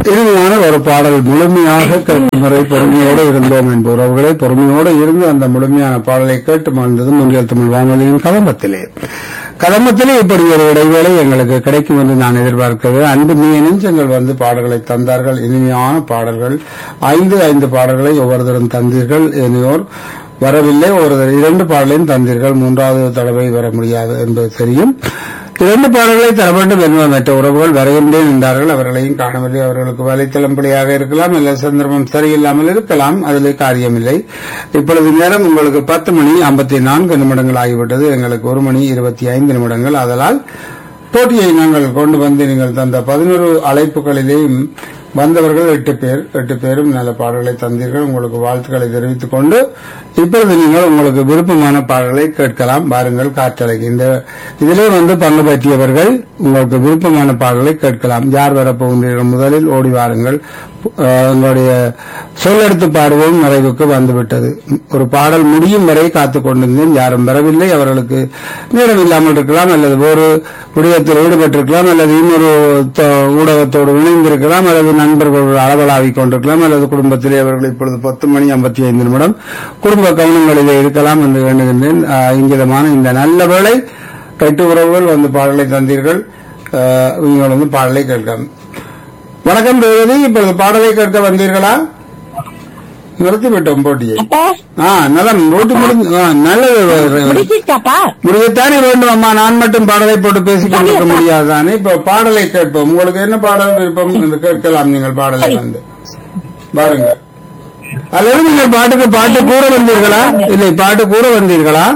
இறுதியான ஒரு பாடல் முழுமையாக கேட்கும் வரை பொறுமையோடு இருந்தோம் என்ப உறவுகளை பொறுமையோடு இருந்து அந்த முழுமையான பாடலை கேட்டு மகிழ்ந்தது முன்னில் தமிழ் வானொலியின் கதம்பத்திலே கதம்பத்திலே இப்படி ஒரு இடைவேளை எங்களுக்கு கிடைக்கும் என்று நான் எதிர்பார்க்கிறேன் அன்பு மீய நெஞ்சங்கள் வந்து பாடல்களை தந்தார்கள் இனிமையான பாடல்கள் ஐந்து ஐந்து பாடல்களை ஒவ்வொருத்தரும் தந்தீர்கள் இனியோர் வரவில்லை ஒரு இரண்டு பாடலையும் தந்தீர்கள் மூன்றாவது தடவை வர முடியாது என்பது தெரியும் இரண்டு பாடல்களை தர வேண்டும் என்பது மற்ற உறவுகள் வருகின்றேன் என்றார்கள் அவர்களையும் காணவில்லை அவர்களுக்கு வலைத்தளம் பிழையாக இருக்கலாம் இல்ல சந்தர்ப்பம் சரியில்லாமல் இருக்கலாம் அதிலே காரியமில்லை இப்பொழுது நேரம் உங்களுக்கு பத்து மணி ஐம்பத்தி நான்கு நிமிடங்கள் ஆகிவிட்டது எங்களுக்கு ஒரு மணி இருபத்தி ஐந்து நிமிடங்கள் அதனால் போட்டியை நாங்கள் கொண்டு வந்து நீங்கள் தந்த பதினோரு அழைப்புகளிலேயும் வந்தவர்கள் எட்டு பேர் எட்டு பேரும் நல்ல பாடல்களை தந்தீர்கள் உங்களுக்கு வாழ்த்துக்களை தெரிவித்துக் கொண்டு இப்பொழுது நீங்கள் உங்களுக்கு விருப்பமான பாடல்களை கேட்கலாம் பாருங்கள் காற்றலைக்கு இந்த இதிலே வந்து பங்கு பற்றியவர்கள் உங்களுக்கு விருப்பமான பாடல்களை கேட்கலாம் யார் வரப்போகின்றீர்கள் முதலில் ஓடி வாருங்கள் அஹ், உங்களுடைய சொல்லெடுத்து பாடுவோம் நிறைவுக்கு வந்துவிட்டது ஒரு பாடல் முடியும் வரை காத்துக் கொண்டிருந்தேன் யாரும் வரவில்லை அவர்களுக்கு நேரம் இல்லாமல் இருக்கலாம் அல்லது ஒரு விடயத்தில் ஈடுபட்டிருக்கலாம் அல்லது இன்னொரு த- ஊடகத்தோடு இணைந்திருக்கலாம் அல்லது நண்பர்கள் அளவலாவிக் கொண்டிருக்கலாம் அல்லது குடும்பத்திலே அவர்கள் இப்பொழுது பத்து மணி ஐம்பத்தி ஐந்து நிமிடம் குடும்ப கவனங்களிலே இருக்கலாம் என்று எண்ணுகின்றேன் அஹ், இங்கிதமான இந்த நல்ல வேளை கட்டு உறவுகள் வந்து பாடலை தந்தீர்கள் அஹ், நீங்கள் வந்து பாடலை கேட்கலாம் வணக்கம் ரேவதி இப்பொழுது பாடலை கேட்க வந்தீர்களா நிறுத்தி விட்டோம் போட்டியை அப்பா ஆ நலம் ரோட்டு முடிஞ்சு ஆ, நல்லது ரேவதி. முடிச்சிட்டாப்பா முடியத்தானே வேண்டும் அம்மா நான் மட்டும் பாடலை போட்டு பேசிக் கொண்டிருக்க முடியாதுதானே இப்ப பாடலை கேட்போம் உங்களுக்கு என்ன பாடல் விருப்பம் என்று கேட்கலாம் நீங்கள் பாடலை வந்து பாருங்க அல்லது நீங்கள் பாட்டுக்கு பாட்டு கூற வந்தீர்களா இல்லை பாட்டு கூற வந்தீர்களா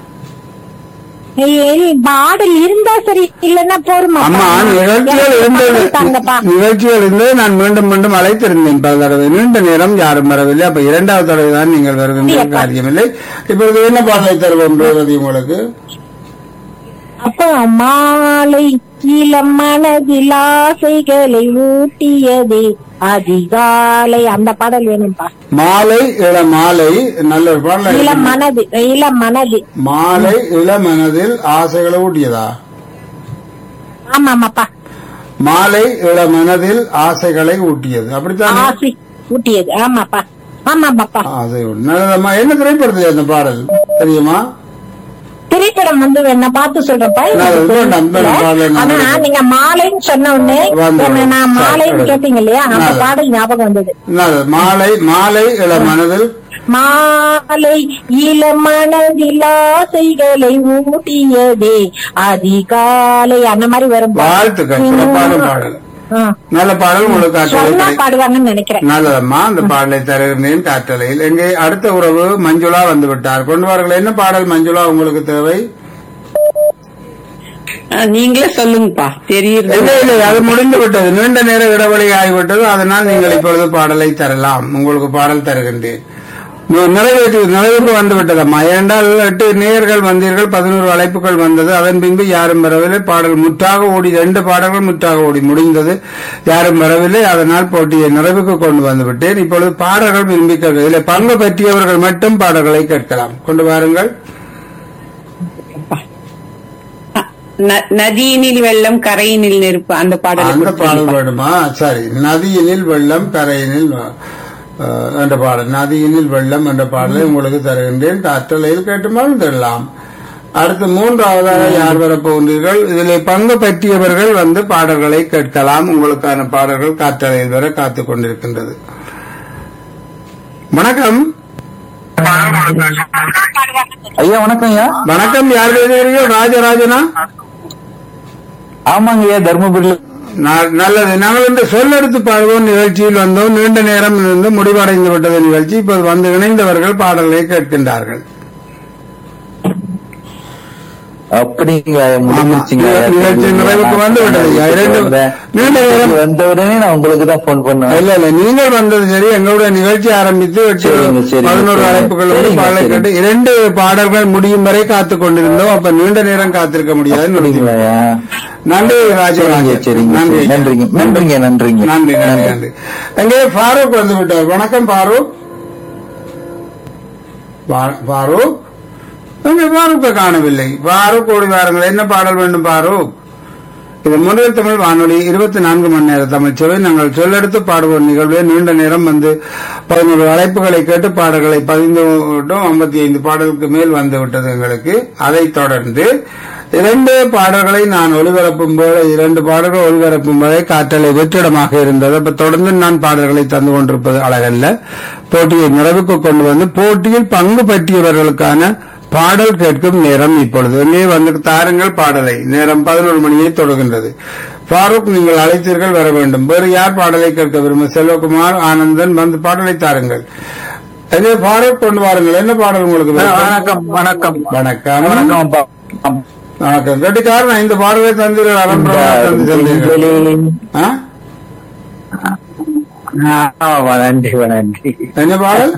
ஏய், பாடல் இருந்தா சரி இல்லன்னா போருமா அம்மா நிகழ்ச்சிகள் இருந்தது தாங்கப்பா நிகழ்ச்சிகள் இருந்தது நான் மீண்டும் மீண்டும் அழைத்திருந்தேன் பல தடவை நீண்ட நேரம் யாரும் வரவில்லை அப்ப இரண்டாவது தடவை தான் நீங்கள் வருகின்ற காரியமில்லை இப்பொழுது என்ன பாடலை தருவோம் ரேவதி உங்களுக்கு அப்பா மாலை இளம் மனதில் ஆசைகளை ஊட்டியதே அதிகாலை அந்த பாடல் வேணும்பா மாலை இள மாலை நல்ல ஒரு பாடல் இளம் மனது இளம் மனது மாலை இளமனதில் ஆசைகளை ஊட்டியதா ஆமாமாப்பா மாலை இளமனதில் ஆசைகளை ஊட்டியது அப்படித்தான் ஆசை ஊட்டியது ஆமாப்பா ஆமாப்பாப்பா ஆசை ஊட்டி- நல்லதம்மா என்ன திரைப்படத்தில் அந்த பாடல் தெரியுமா திரைப்படம் வந்து என்ன பார்த்து சொல்றப்பா நான் எனக்கு வேண்டாம், தெரியல. வேண்டாம், ஆனா வேண்டாம். நீங்க மாலைன்னு சொன்ன உடனே வந்து- என்ன நான் மாலைன்னு சரி. கேட்டீங்க இல்லையா அந்த நல்லது. பாடல் ஞாபகம் வந்தது நல்லது. மாலை மாலை இளமனதில் மாலை இளமனதில் ஆசைகளை ஊட்டியதே அதிகாலை அந்த மாதிரி வரும் வாழ்த்துக்கள் சிறப்பான பாடல் ஆ. நல்ல பாடல் உங்களுக்கு சொன்னா காற்றலை பாடுவாங்கன்னு நினைக்கிறேன் நல்லதம்மா அந்த பாடலை தருகின்றேன் காற்றலையில் எங்கே அடுத்த உறவு மஞ்சுளா வந்து விட்டார் கொண்டு வாருங்கள் என்ன பாடல் மஞ்சுளா உங்களுக்கு தேவை ஆ, நீங்களே சொல்லுங்கப்பா தெரியுது இல்லை இல்லை அது முடிந்து விட்டது நீண்ட நேர இடைவெளி ஆகிவிட்டது அதனால் நீங்கள் இப்பொழுது பாடலை தரலாம் உங்களுக்கு பாடல் தருகின்றேன் நி- நிறைவேற்றி நிறைவுக்கு வந்து விட்டதம்மா ஏனென்றால் எட்டு நேயர்கள் வந்தீர்கள் பதினோரு அழைப்புகள் வந்தது அதன் பின்பு யாரும் வரவில்லை பாடல் முற்றாக ஓடி ரெண்டு பாடல்கள் முற்றாக ஓடி முடிந்தது யாரும் வரவில்லை அதனால் போட்டியை நிறைவுக்கு கொண்டு வந்து விட்டேன் இப்பொழுது பாடல்கள் விரும்பி கேட்க இதில் பங்கு பற்றியவர்கள் மட்டும் பாடல்களை கேட்கலாம் கொண்டு வாருங்கள் ந- நதியினில் வெள்ளம் கரையினில் நெருப்பு அந்த பாடல் அந்த பாடல் வேணுமா சரி நதியினில் வெள்ளம் கரையினில் வ- அஹ், என்ற பாடல் நதியினில் வெள்ளம் என்ற பாடலை உங்களுக்கு தருகின்றேன் காற்றலையில் கேட்டு மறந்துடலாம் அடுத்து மூன்றாவதாக யார் வரப்போகின்றீர்கள் இதில் பங்கு பற்றியவர்கள் வந்து பாடல்களை கேட்கலாம் உங்களுக்கான பாடல்கள் காற்றலையில் வர காத்துக் கொண்டிருக்கின்றது வணக்கம் ஐயா வணக்கம் ஐயா வணக்கம் யார் பேசுகிறீர்கள் ராஜராஜனா ஆமாங்க ஐயா தர்மபுரியில நா- நல்லது நாங்கள் இந்த சொல்லெடுத்து பாடுவோம் நிகழ்ச்சியில் வந்தோம் நீண்ட நேரம் இருந்து முடிவடைந்து விட்டது நிகழ்ச்சி இப்போது வந்து இணைந்தவர்கள் பாடல்களை கேட்கின்றார்கள் அப்படிங்க ஐயா, முடிஞ்சிருச்சுங்க ஐயா. நிகழ்ச்சி நிறைவுக்கு வந்து விட்டது ஐயா. இரண்டு- நீண்ட நேரம் வந்த உடனே நான் உங்களுக்கு தான் போன் பண்ணேன் இல்ல இல்ல நீங்கள் வந்தது சரி எங்களுடைய நிகழ்ச்சி ஆரம்பித்து எட்டு சரிங்க, சரிங்க, பதினோரு சரிங்க. அழைப்புகள் வந்து சரிங்க, பாடலை சரிங்க. கேட்டு இரண்டு பாடல்கள் முடியும் வரை காத்துக் கொண்டிருந்தோம் அப்ப நீண்ட நேரம் காத்திருக்க முடியாது அப்படிங்களா ஐயா? நன்றி சரிங்க ராஜராஜன் சரிங்க நன்றி சரி. நன்றிங்க நன்றிங்க நன்றிங்க நன்றி நன்றி நன்றி எங்கே ஃபாரூக் வந்து விட்டார் வணக்கம் ஃபாரூக் பா- ஃபாரூக் எங்கே ஃபாரூக்கை காணவில்லை ஃபாரூக் ஓடி வாருங்கள் என்ன பாடல் வேண்டும் ஃபாரூக் இது முன்னில் தமிழ் வானொலி இருபத்தி நான்கு மணி நேர தமிழ் சேவை நாங்கள் சொல்லெடுத்து பாடுவோம் நிகழ்வில் நீண்ட நேரம் வந்து பதினோரு அழைப்புகளை கேட்டு பாடல்களை பதிந்து விட்டோம் ஐம்பத்தி ஐந்து பாடலுக்கு மேல் வந்து விட்டது எங்களுக்கு அதைத் தொடர்ந்து இரண்டு பாடல்களை நான் ஒளிபரப்பும் போது இரண்டு பாடல்கள் ஒளிபரப்பும் போதே காற்றலை வெற்றிடமாக இருந்தது அப்ப தொடர்ந்து நான் பாடல்களை தந்து கொண்டிருப்பது அழகல்ல போட்டியை நிறைவுக்கு கொண்டு வந்து போட்டியில் பங்கு பற்றியவர்களுக்கான பாடல் கேட்கும் நேரம் இப்பொழுது இங்கே வந்து தாருங்கள் பாடலை நேரம் பதினோரு மணியை தொடர்கின்றது ஃபாரூக் நீங்கள் அழைத்தீர்கள் வர வேண்டும் வேறு யார் பாடலை கேட்க விரும்பும் செல்வகுமார் ஆனந்தன் வந்து பாடலை தாருங்கள் எனவே ஃபாரூக் கொண்டு வாருங்கள் என்ன பாடல் உங்களுக்கு விருப்பம்? வணக்கம் வணக்கம் வணக்கம் வணக்கம் அப்பா. வணக்கம் கட்டிக்காரன் ஐந்து பாடலை தந்தீர்கள் அலம்பரமாக தந்து சென்றீர்கள் ஆ? ஆ, நன்றி நன்றி என்ன பாடல்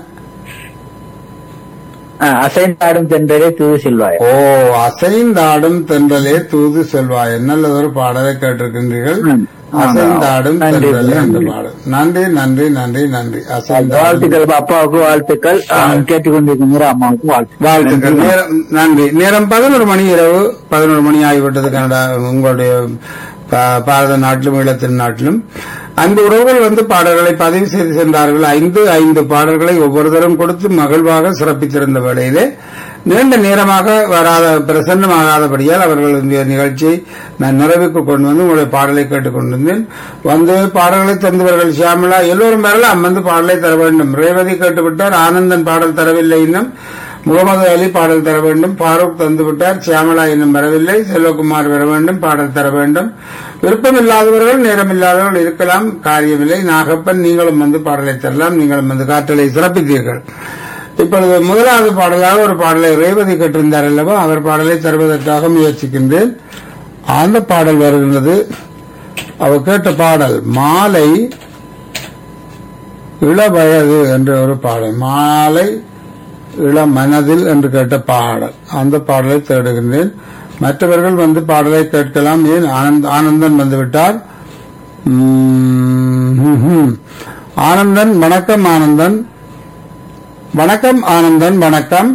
அசைந்தாடும் தென்றலே தூது செல்வாய் ஓ அசைந்தாடும் தென்றலே தூது செல்வாய் நல்லதொரு பாடலை கேட்டிருக்கின்றீர்கள் ம். அசைந்தாடும் நன்றி, தென்றலே என்ற நன்றி. பாடல் நன்றி நன்றி நன்றி நன்றி அசைந்தாடும் வாழ்த்துக்கள் அப்பாவுக்கு வாழ்த்துக்கள் ஆ, கேட்டுக்கொண்டிருக்கிற அம்மாவுக்கு வாழ்த்துக்கள் வாழ்த்துக்கள் நேரம் நன்றி நேரம் பதினோரு மணி இரவு பதினோரு மணி ஆகிவிட்டது கனடா உங்களுடைய பா- பாரத நாட்டிலும் ஈழத்தின் நாட்டிலும் அந்த உறவுகள் வந்து பாடல்களை பதிவு செய்து சென்றார்கள் ஐந்து ஐந்து பாடல்களை ஒவ்வொருத்தரும் கொடுத்து மகிழ்வாக சிறப்பித்திருந்த வேளையிலே நீண்ட நேரமாக வராத பிரசன்னமாகாதபடியால் அவர்கள் இந்த நிகழ்ச்சியை நான் நிறைவுக்கு கொண்டு வந்து உங்களுடைய பாடலை கேட்டுக் கொண்டிருந்தேன் வந்து பாடல்களை தந்தவர்கள் சியாமலா எல்லோரும் வரலாம் வந்து பாடலை தர வேண்டும் ரேவதி கேட்டுவிட்டார் ஆனந்தன் பாடல் தரவில்லை இன்னும் முகமது அலி பாடல் தர வேண்டும் ஃபாரூக் தந்துவிட்டார் சியாமலா இன்னும் வரவில்லை செல்வகுமார் வர வேண்டும் பாடல் தர வேண்டும் விருப்பம் இல்லாதவர்கள் நேரம் இல்லாதவர்கள் இருக்கலாம் காரியமில்லை நாகப்பன் நீங்களும் வந்து பாடலை தரலாம் நீங்களும் வந்து காற்றலை சிறப்பித்தீர்கள் இப்பொழுது முதலாவது பாடலாக ஒரு பாடலை ரேவதி கேட்டிருந்தார் அல்லவா அவர் பாடலை தருவதற்காக முயற்சிக்கின்றேன் அந்த பாடல் வருகின்றது அவர் கேட்ட பாடல் மாலை இளவயது என்ற ஒரு பாடல் மாலை இளம் மனதில் என்று கேட்ட பாடல் அந்த பாடலை தேடுகின்றேன் மற்றவர்கள் வந்து பாடலை கேட்கலாம் ஏன் ஆனந்த் ஆனந்தன் வந்துவிட்டார் உம், ஹம். ஆனந்தன் வணக்கம் ஆனந்தன் வணக்கம் ஆனந்தன் வணக்கம்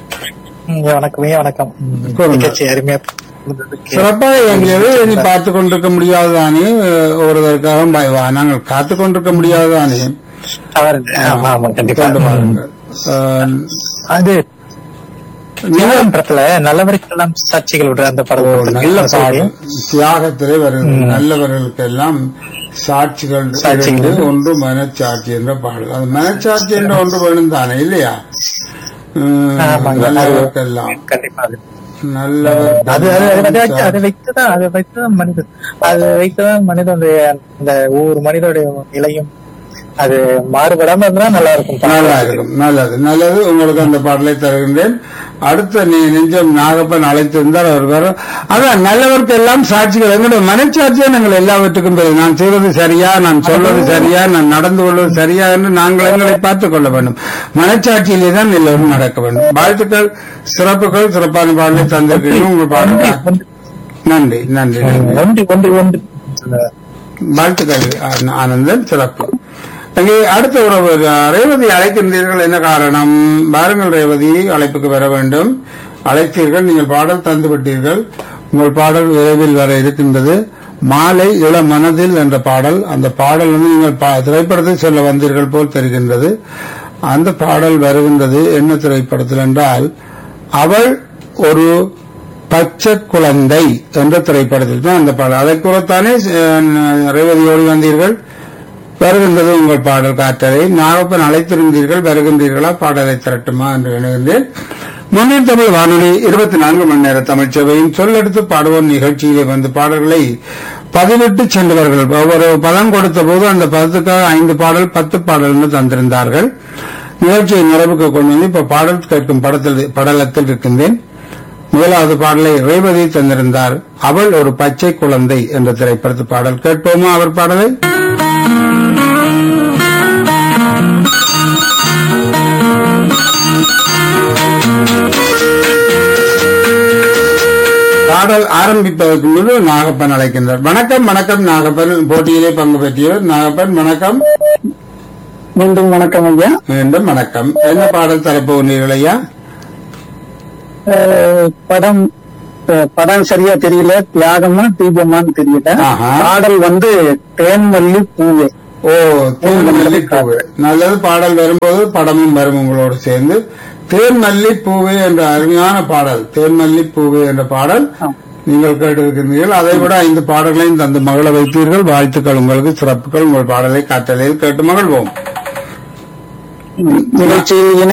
வணக்கம் ஐயா வணக்கம் ம், கூறுங்க. நிகழ்ச்சி அருமையா இருந்ததுக்கு சிறப்பாக இயங்கியது இனி பார்த்துக் கொண்டிருக்க முடியாதுதானே ஒருவருக்காக பயவா நாங்கள் காத்துக் கொண்டிருக்க முடியாதுதானே அவர் ஆமா ஆமா கண்டிப்பா கொண்டு வாருங்கள். அஹ், அது தியாகம் படத்துல நல்லவருக்கெல்லாம் சாட்சிகள் விடுற அந்த ஓ, படம் நல்ல பாடல் தியாகத்திலே வருகிறது நல்லவர்களுக்கெல்லாம் சாட்சிகள் சாட்சிகள். இரண்டு, ஒன்று மனச்சாட்சி என்ற பாடல் அது மனச்சாட்சி என்ற ஒன்று வேணும் தானே இல்லையா உம், ஆமாங்க. நல்லவருக்கெல்லாம் கண்டிப்பா அது நல்லவர் அது அது- அது வச்சு- அதை வைத்துதான் அதை வைத்துதான் மனிதன் அது வைத்துதான் மனிதனுடைய அந்த ஒவ்வொரு மனிதனுடைய நிலையும் அது மாறுபடாம இருந்தா நல்லா இருக்கும் நல்லா இருக்கும் நல்லது நல்லது உங்களுக்கு அந்த பாடலை தருகின்றேன் அடுத்த நீ நெஞ்சம் நாகப்பன் அழைத்திருந்தார் அவர் வர அதான் நல்லவருக்கு எல்லாம் சாட்சிகள் எங்களுடைய மனச்சாட்சியா நாங்கள் எல்லாவற்றுக்கும் பெரிய நான் செய்வது சரியா நான் சொல்வது சரியா நான் நடந்து கொள்வது சரியா என்று நாங்கள் எங்களை பார்த்துக் கொள்ள வேண்டும் மனச்சாட்சியிலே தான் எல்லோரும் நடக்க வேண்டும் வாழ்த்துக்கள் சிறப்புகள் சிறப்பான பாடலை தந்திருக்கீங்க உங்கள் பாடல் நன்றி நன்றி நன்றி ஒன்று ஒன்று ஒன்று வாழ்த்துக்கள் ஆன- ஆனந்தன் சிறப்பு அங்கே அடுத்த உறவு அஹ், ரேவதி அழைக்கின்றீர்கள் என்ன காரணம் பாருங்கள் ரேவதி அழைப்புக்கு வர வேண்டும் அழைத்தீர்கள் நீங்கள் பாடல் தந்து விட்டீர்கள் உங்கள் பாடல் விரைவில் வர இருக்கின்றது மாலை இள மனதில் என்ற பாடல் அந்த பாடல் வந்து நீங்கள் பா- திரைப்படத்தில் சொல்ல வந்தீர்கள் போல் தெரிகின்றது அந்த பாடல் வருகின்றது என்ன திரைப்படத்தில் என்றால் அவள் ஒரு பச்சை குழந்தை என்ற திரைப்படத்தில் தான் அந்த பாடல் அதை கூறத்தானே அஹ், ரேவதி ஓடி வந்தீர்கள் வருகின்றது உங்கள் பாடல் காற்றலை நாகப்பன் அழைத்திருந்தீர்கள் வருகின்றீர்களா பாடலை திரட்டுமா என்று எண்ணுகின்றேன் முன்னின் தமிழ் வானொலி இருபத்தி நான்கு மணி நேர தமிழ்ச்சபையின் சொல்லெடுத்து பாடுவோம் நிகழ்ச்சியிலே வந்து பாடல்களை பதிவிட்டு சென்றவர்கள் ஒவ்வொரு பதம் கொடுத்த போது அந்த பதத்துக்காக ஐந்து பாடல் பத்து பாடல்கள் தந்திருந்தார்கள் நிகழ்ச்சியை நிறைவுக்கு கொண்டு வந்து இப்ப பாடல் கேட்கும் படத்தில் படலத்தில் இருக்கின்றேன் முதலாவது பாடலை ரேவதி தந்திருந்தார் அவள் ஒரு பச்சை குழந்தை என்ற திரைப்படத்து பாடல் கேட்போமா அவர் பாடலை பாடல் ஆரம்பிப்பதற்கு முன்பு நாகப்பன் அழைக்கின்றார் வணக்கம் வணக்கம் நாகப்பன் போட்டியிலே பங்கு பெற்றவர் நாகப்பன் வணக்கம் மீண்டும் வணக்கம் ஐயா மீண்டும் வணக்கம் என்ன பாடல் தரப்போகிறீர்கள் ஐயா அஹ், படம் ப- படம் சரியா தெரியல தியாகமா தீபமான்னு தெரியல ஆஹா. பாடல் வந்து தேன்மல்லி பூவே ஓ தேன்மல்லி பூவே நல்லது பாடல் வரும்போது படமும் வரும் உங்களோடு சேர்ந்து தேன்மல்லி பூவே என்ற அருமையான பாடல் தேன்மல்லி பூவே என்ற பாடல் நீங்கள் கேட்டிருக்கிறீர்கள் அதை விட ஐந்து பாடல்களையும் தந்து மகள வைத்தீர்கள் வாழ்த்துக்கள் உங்களுக்கு சிறப்புகள் உங்கள் பாடலை காற்றலையில் கேட்டு மகிழ்வோம் நிகழ்ச்சியில்